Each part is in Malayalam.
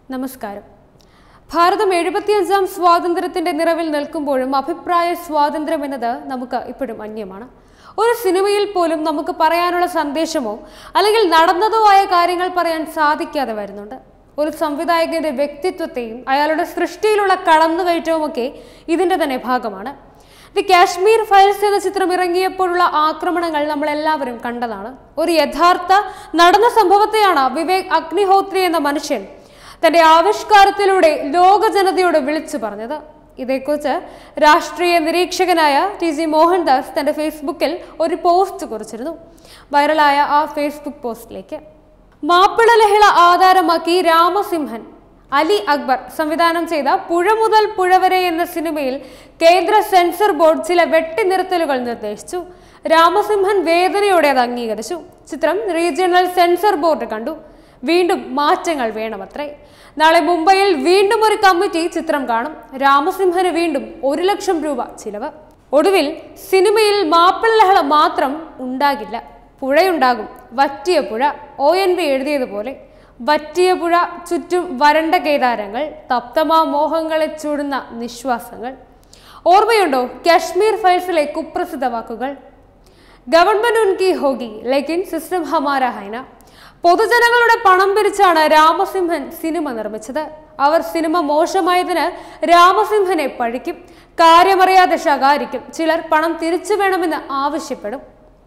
നമസ്കാരം ഭാരതം എഴുപത്തിയഞ്ചാം സ്വാതന്ത്ര്യത്തിന്റെ നിറവിൽ നിൽക്കുമ്പോഴും അഭിപ്രായ സ്വാതന്ത്ര്യം എന്നത് നമുക്ക് ഇപ്പോഴും അന്യമാണ് ഒരു സിനിമയിൽ പോലും നമുക്ക് പറയാനുള്ള സന്ദേശമോ അല്ലെങ്കിൽ നടന്നതോ ആയ കാര്യങ്ങൾ പറയാൻ സാധിക്കാതെ വരുന്നുണ്ട് ഒരു സംവിധായകന്റെ വ്യക്തിത്വത്തെയും അയാളുടെ സൃഷ്ടിയിലുള്ള കടന്നുകയറ്റവുമൊക്കെ ഇതിന്റെ തന്നെ ഭാഗമാണ് ദി കാശ്മീർ ഫയൽസ് എന്ന ചിത്രം ഇറങ്ങിയപ്പോഴുള്ള ആക്രമണങ്ങൾ നമ്മൾ എല്ലാവരും കണ്ടതാണ് ഒരു യഥാർത്ഥ നടന്ന സംഭവത്തെയാണ് വിവേക് അഗ്നിഹോത്രി എന്ന മനുഷ്യൻ തന്റെ ആവിഷ്കാരത്തിലൂടെ ലോക ജനതയോട് വിളിച്ചു പറഞ്ഞത് ഇതേക്കുറിച്ച് രാഷ്ട്രീയ നിരീക്ഷകനായ ടി ജി മോഹൻദാസ് തന്റെ ഫേസ്ബുക്കിൽ ഒരു പോസ്റ്റ് കുറിച്ചിരുന്നു വൈറലായ ആ ഫേസ്ബുക്ക് പോസ്റ്റിലേക്ക് മാപ്പിള ലഹള ആധാരമാക്കി രാമസിംഹൻ അലി അക്ബർ സംവിധാനം ചെയ്ത പുഴ മുതൽ പുഴ വരെ എന്ന സിനിമയിൽ കേന്ദ്ര സെൻസർ ബോർഡ് ചില വെട്ടിനിർത്തലുകൾ നിർദ്ദേശിച്ചു രാമസിംഹൻ വേദനയോടെ അത് അംഗീകരിച്ചു ചിത്രം റീജിയണൽ സെൻസർ ബോർഡ് കണ്ടു വീണ്ടും മാറ്റങ്ങൾ വേണമത്രേ നാളെ മുംബൈയിൽ വീണ്ടും ഒരു കമ്മിറ്റി ചിത്രം കാണും രാമസിംഹന് വീണ്ടും ഒരു ലക്ഷം രൂപ ചിലവ് ഒടുവിൽ സിനിമയിൽ മാപ്പിള ലഹള മാത്രം ഉണ്ടാകില്ല പുഴയുണ്ടാകും വറ്റിയ പുഴ ഒ എൻ വി എഴുതിയതുപോലെ വറ്റിയ പുഴ ചുറ്റും വരണ്ട കേദാരങ്ങൾ തപ്തമാ മോഹങ്ങളെ ചൂടുന്ന നിശ്വാസങ്ങൾ ഓർമ്മയുണ്ടോ കാശ്മീർ ഫയൽസിലെ കുപ്രസിദ്ധ വാക്കുകൾ ഗവൺമെന്റ് ഉൻകി ഹോഗി ലേക്കിൻ സിസ്റ്റം ഹമാര ഹൈന പൊതുജനങ്ങളുടെ പണം പിരിച്ചാണ് രാമസിംഹൻ സിനിമ നിർമ്മിച്ചത് അവർ സിനിമ മോശമായതിന് രാമസിംഹനെ പഴിക്കും കാര്യമറിയാതെ ശകാരിക്കും ചിലർ പണം തിരിച്ചു വേണമെന്ന് ആവശ്യപ്പെടും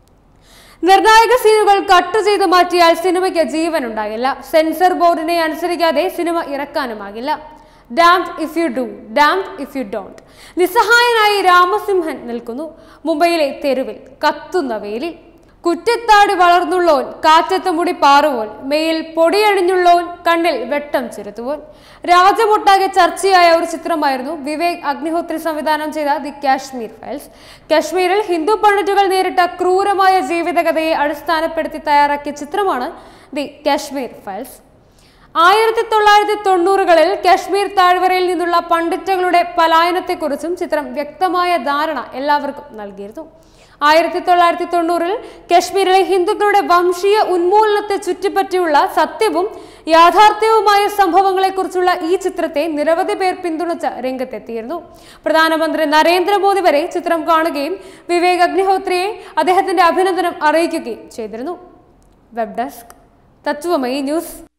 നിർണായക സീനുകൾ കട്ട് ചെയ്ത് മാറ്റിയാൽ സിനിമയ്ക്ക് ജീവൻ ഉണ്ടാകില്ല സെൻസർ ബോർഡിനെ അനുസരിക്കാതെ സിനിമ ഇറക്കാനുമാകില്ല damned if you do damned if you don't നിസ്സഹായനായി രാമസിംഹൻ നിൽക്കുന്നു മുംബൈയിലെ തെരുവിൽ കത്തുന്ന വെയിലിൽ കുറ്റത്താടി വളർന്നുള്ളോൻ കാറ്റത്ത് മുടി പാറുവോൻ മെയിൽ പൊടിയണിഞ്ഞുള്ളോൻ കണ്ണിൽ വെട്ടം ചുരുത്തുവോൻ രാജ്യമൊട്ടാകെ ചർച്ചയായ ഒരു ചിത്രമായിരുന്നു വിവേക് അഗ്നിഹോത്രി സംവിധാനം ചെയ്ത ദി കാശ്മീർ ഫയൽസ് കാശ്മീരിൽ ഹിന്ദു പണ്ഡിറ്റുകൾ നേരിട്ട ക്രൂരമായ ജീവിതകഥയെ അടിസ്ഥാനപ്പെടുത്തി തയ്യാറാക്കിയ ചിത്രമാണ് ദി കാശ്മീർ ഫയൽസ് ആയിരത്തി തൊള്ളായിരത്തി തൊണ്ണൂറുകളിൽ കാശ്മീർ താഴ്വരയിൽ നിന്നുള്ള പണ്ഡിറ്റുകളുടെ പലായനത്തെക്കുറിച്ചും ചിത്രം വ്യക്തമായ ധാരണ എല്ലാവർക്കും നൽകിയിരുന്നു ആയിരത്തി തൊള്ളായിരത്തി തൊണ്ണൂറിൽ കശ്മീരിലെ ഹിന്ദുക്കളുടെ വംശീയ ഉന്മൂലനത്തെ ചുറ്റിപ്പറ്റിയുള്ള സത്യവും യാഥാർത്ഥ്യവുമായ സംഭവങ്ങളെക്കുറിച്ചുള്ള ഈ ചിത്രത്തെ നിരവധി പേർ പിന്തുണച്ച് രംഗത്തെത്തിയിരുന്നു പ്രധാനമന്ത്രി നരേന്ദ്രമോദി വരെ ചിത്രം കാണുകയും വിവേക് അഗ്നിഹോത്രിയെ അദ്ദേഹത്തിന്റെ അഭിനന്ദനം അറിയിക്കുകയും ചെയ്തിരുന്നു വെബ് ഡെസ്ക് തത്വമയി ന്യൂസ്